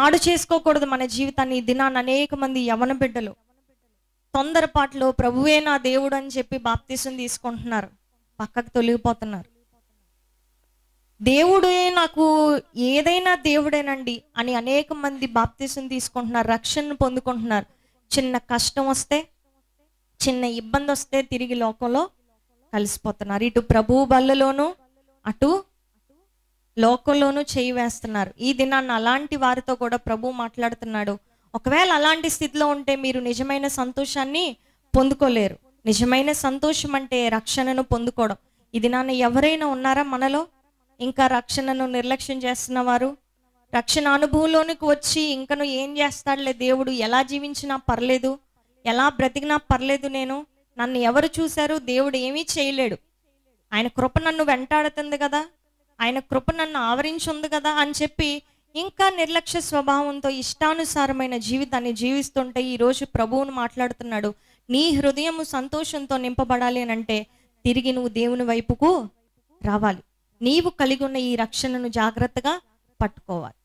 పాడు చేసుకోకూడదు మన జీవితాన్ని ఈ దినాన్ని అనేక మంది యవన బిడ్డలు తొందరపాట్లో ప్రభువే నా దేవుడు అని చెప్పి బాప్తీసం తీసుకుంటున్నారు పక్కకు తొలగిపోతున్నారు దేవుడే నాకు ఏదైనా దేవుడేనండి అని అనేక మంది బాప్తీసం తీసుకుంటున్నారు రక్షణను పొందుకుంటున్నారు చిన్న కష్టం వస్తే చిన్న ఇబ్బంది వస్తే తిరిగి లోకంలో కలిసిపోతున్నారు ఇటు ప్రభు బల్లలోను అటు లోకంలోనూ చేయి వేస్తున్నారు ఈ దినాన్ని అలాంటి వారితో కూడా ప్రభు మాట్లాడుతున్నాడు ఒకవేళ అలాంటి స్థితిలో ఉంటే మీరు నిజమైన సంతోషాన్ని పొందుకోలేరు నిజమైన సంతోషం అంటే రక్షణను పొందుకోవడం ఈ దినాన్ని ఎవరైనా ఉన్నారా మనలో ఇంకా రక్షణను నిర్లక్ష్యం చేస్తున్న వారు రక్షణ అనుభవంలోనికి వచ్చి ఇంకను ఏం చేస్తాడులే దేవుడు ఎలా జీవించినా పర్లేదు ఎలా బ్రతికినా పర్లేదు నేను నన్ను ఎవరు చూశారు దేవుడు ఏమీ చేయలేడు ఆయన కృప నన్ను వెంటాడుతుంది కదా ఆయన కృప నన్ను ఆవరించి ఉంది కదా అని చెప్పి ఇంకా నిర్లక్ష్య స్వభావంతో ఇష్టానుసారమైన జీవితాన్ని జీవిస్తుంటే ఈ రోజు ప్రభువును మాట్లాడుతున్నాడు నీ హృదయము సంతోషంతో నింపబడాలి అని అంటే తిరిగి నువ్వు దేవుని వైపుకు రావాలి నీవు కలిగి ఉన్న ఈ రక్షణను జాగ్రత్తగా పట్టుకోవాలి